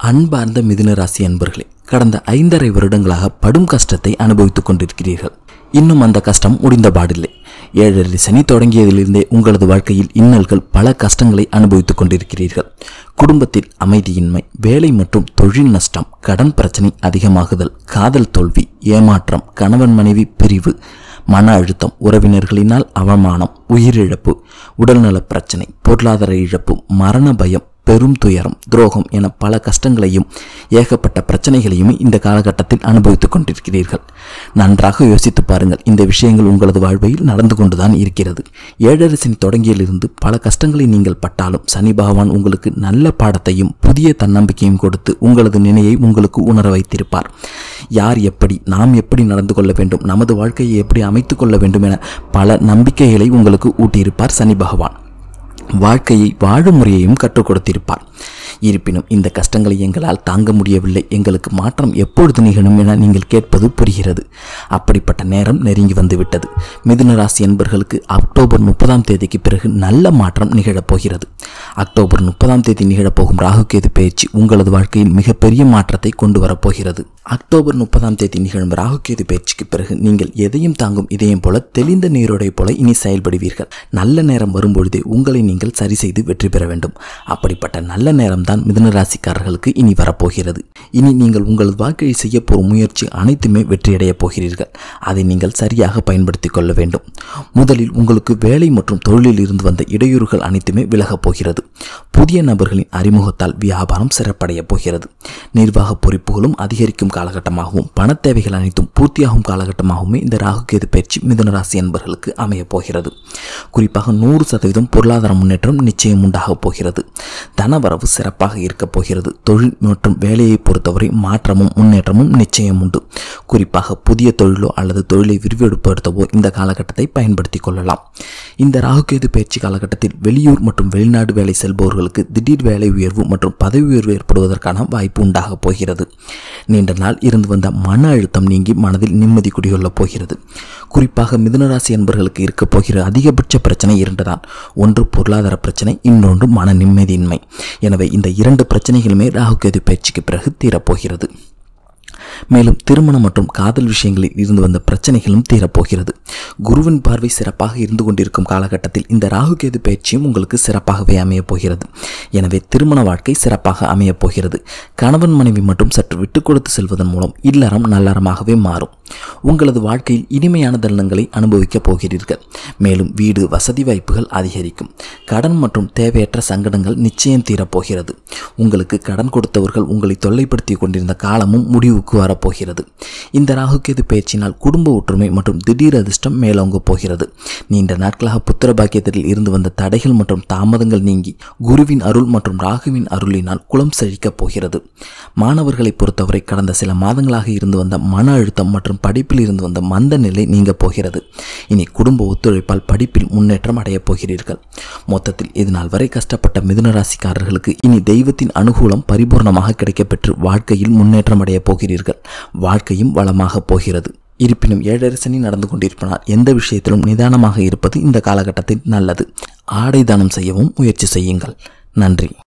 அன்பார்ந்த மிதுன ராசி அன்பர்களே கடந்த ஐந்தரை வருடங்களாக படும் கஷ்டத்தை அனுபவித்துக் கொண்டிருக்கிறீர்கள் இன்னும் அந்த கஷ்டம் முடிந்த பாடில்லை ஏழரை சனி தொடங்கியதிலிருந்தே உங்களது வாழ்க்கையில் இன்னல்கள் பல கஷ்டங்களை அனுபவித்துக் கொண்டிருக்கிறீர்கள் குடும்பத்தில் அமைதியின்மை வேலை மற்றும் தொழில் நஷ்டம் கடன் பிரச்சனை அதிகமாகுதல் காதல் தோல்வி ஏமாற்றம் கணவன் மனைவி பிரிவு மன அழுத்தம் உறவினர்களினால் அவமானம் உயிரிழப்பு உடல்நலப் பிரச்சனை பொருளாதார இழப்பு மரண பயம் பெரும் துயரம் துரோகம் என பல கஷ்டங்களையும் ஏகப்பட்ட பிரச்சனைகளையும் இந்த காலகட்டத்தில் அனுபவித்துக் கொண்டிருக்கிறீர்கள் நன்றாக யோசித்து பாருங்கள் இந்த விஷயங்கள் உங்களது வாழ்வில் நடந்து கொண்டுதான் இருக்கிறது ஏழரை சனி தொடங்கியிலிருந்து பல கஷ்டங்களை நீங்கள் பட்டாலும் சனி பகவான் உங்களுக்கு நல்ல பாடத்தையும் புதிய தன்னம்பிக்கையும் கொடுத்து உங்களது நினையை உங்களுக்கு உணர வைத்திருப்பார் யார் எப்படி நாம் எப்படி நடந்து கொள்ள வேண்டும் நமது வாழ்க்கையை எப்படி அமைத்துக் கொள்ள வேண்டும் என பல நம்பிக்கைகளை உங்களுக்கு ஊட்டியிருப்பார் சனி பகவான் வாழ்க்கையை வாழும் முறையையும் கற்றுக் கொடுத்திருப்பார் இருப்பினும் இந்த கஷ்டங்களை எங்களால் தாங்க முடியவில்லை எங்களுக்கு மாற்றம் எப்பொழுது நிகழும் என நீங்கள் கேட்பது புரிகிறது அப்படிப்பட்ட நேரம் நெருங்கி வந்துவிட்டது மிதுன ராசி என்பர்களுக்கு அக்டோபர் முப்பதாம் தேதிக்கு பிறகு நல்ல மாற்றம் நிகழப் போகிறது அக்டோபர் முப்பதாம் தேதி நிகழப்போகும் ராகுகேது பயிற்சி உங்களது வாழ்க்கையில் மிகப்பெரிய மாற்றத்தை கொண்டு வரப்போகிறது அக்டோபர் முப்பதாம் தேதி நிகழும் ராகுகேது பயிற்சிக்கு பிறகு நீங்கள் எதையும் தாங்கும் இதயம் போல தெளிந்த நீரோடை போல இனி செயல்படுவீர்கள் நல்ல நேரம் வரும்பொழுதே உங்களை நீங்கள் சரி செய்து வெற்றி பெற வேண்டும் அப்படிப்பட்ட நல்ல நேரம்தான் மிதுன ராசிக்காரர்களுக்கு இனி வரப்போகிறது இனி நீங்கள் உங்களது வாழ்க்கையில் செய்ய போகும் முயற்சி அனைத்துமே வெற்றியடையப் போகிறீர்கள் அதை நீங்கள் சரியாக பயன்படுத்திக் கொள்ள வேண்டும் முதலில் உங்களுக்கு வேலை மற்றும் தொழிலில் இருந்து வந்த இடையூறுகள் அனைத்துமே விலகப் போகிறது புதிய நபர்களின் அறிமுகத்தால் வியாபாரம் சிறப்படையப் போகிறது நிர்வாக பொறுப்புகளும் அதிகரிக்கும் காலகட்டமாகவும் பணத் தேவைகள் அனைத்தும் பூர்த்தியாகும் காலகட்டமாகவுமே இந்த ராகுகேது பயிற்சி மிதுன ராசி என்பவர்களுக்கு அமையப் போகிறது குறிப்பாக நூறு சதவீதம் பொருளாதார முன்னேற்றம் நிச்சயம் உண்டாகப் போகிறது தனவரவு சிறப்பாக இருக்கப் போகிறது தொழில் மற்றும் வேலையை பொறுத்தவரை மாற்றமும் முன்னேற்றமும் நிச்சயம் உண்டு குறிப்பாக புதிய தொழிலோ அல்லது தொழிலை விரிவுபடுத்தவோ இந்த காலகட்டத்தை பயன்படுத்திக் கொள்ளலாம் இந்த ராகுகேது பயிற்சி காலகட்டத்தில் வெளியூர் மற்றும் வெளிநாடு வேலை செல்பவர்களுக்கு திடீர் வேலை உயர்வு மற்றும் பதவி உயர்வு ஏற்படுவதற்கான வாய்ப்பு உண்டாகப் போகிறது நீண்ட நாள் இருந்து வந்த மன அழுத்தம் நீங்கி மனதில் நிம்மதி குடிகொள்ளப் போகிறது குறிப்பாக மிதுனராசி என்பவர்களுக்கு இருக்கப் போகிற அதிகபட்ச பிரச்சனை இரண்டுதான் ஒன்று பொருளாதார பிரச்சனை இன்னொன்று மன நிம்மதியின்மை எனவே இந்த இரண்டு பிரச்சனைகளுமே ராகுகேது பயிற்சிக்கு பிறகு தீரப்போகிறது மேலும் திருமணம் மற்றும் காதல் விஷயங்களில் இருந்து வந்த பிரச்சனைகளும் தீரப்போகிறது குருவின் பார்வை சிறப்பாக இருந்து கொண்டிருக்கும் காலகட்டத்தில் இந்த ராகுகேது பயிற்சியும் உங்களுக்கு சிறப்பாகவே அமையப் போகிறது எனவே திருமண வாழ்க்கை சிறப்பாக அமையப் போகிறது கணவன் மனைவி மட்டும் சற்று விட்டு கொடுத்து செல்வதன் மூலம் இல்லறம் நல்லறமாகவே மாறும் உங்களது வாழ்க்கையில் இனிமையான தருணங்களை அனுபவிக்கப் போகிறீர்கள் மேலும் வீடு வசதி வாய்ப்புகள் அதிகரிக்கும் கடன் மற்றும் தேவையற்ற சங்கடங்கள் நிச்சயம் தீரப்போகிறது உங்களுக்கு கடன் கொடுத்தவர்கள் உங்களை தொல்லைப்படுத்தி கொண்டிருந்த காலமும் முடிவுக்கு வரப்போகிறது இந்த ராகுகேது பயிற்சியினால் குடும்ப ஒற்றுமை மற்றும் திடீர் அதிர்ஷ்டம் மேலோங்க போகிறது நீண்ட நாட்களாக புத்திர பாக்கியத்தில் இருந்து வந்த தடைகள் மற்றும் தாமதங்கள் நீங்கி குருவின் அருள் மற்றும் ராகுவின் அருளினால் குலம் செழிக்கப் போகிறது மாணவர்களை பொறுத்தவரை கடந்த சில மாதங்களாக இருந்து வந்த மன அழுத்தம் மற்றும் படிப்பில் இருந்து வந்த மந்த நிலை நீங்க போகிறது இனி குடும்ப ஒத்துழைப்பால் படிப்பில் முன்னேற்றம் அடையப் போகிறீர்கள் மொத்தத்தில் இதுநாள் வரை கஷ்டப்பட்ட மிதுன ராசிக்காரர்களுக்கு இனி தெய்வத்தின் அனுகூலம் பரிபூர்ணமாக கிடைக்கப்பெற்று வாழ்க்கையில் முன்னேற்றம் அடையப் போகிறீர்கள் வாழ்க்கையும் வளமாக போகிறது இருப்பினும் ஏழரை சனி நடந்து கொண்டிருப்பதால் எந்த விஷயத்திலும் நிதானமாக இருப்பது இந்த காலகட்டத்தில் நல்லது ஆடை தானம் செய்யவும் முயற்சி செய்யுங்கள் நன்றி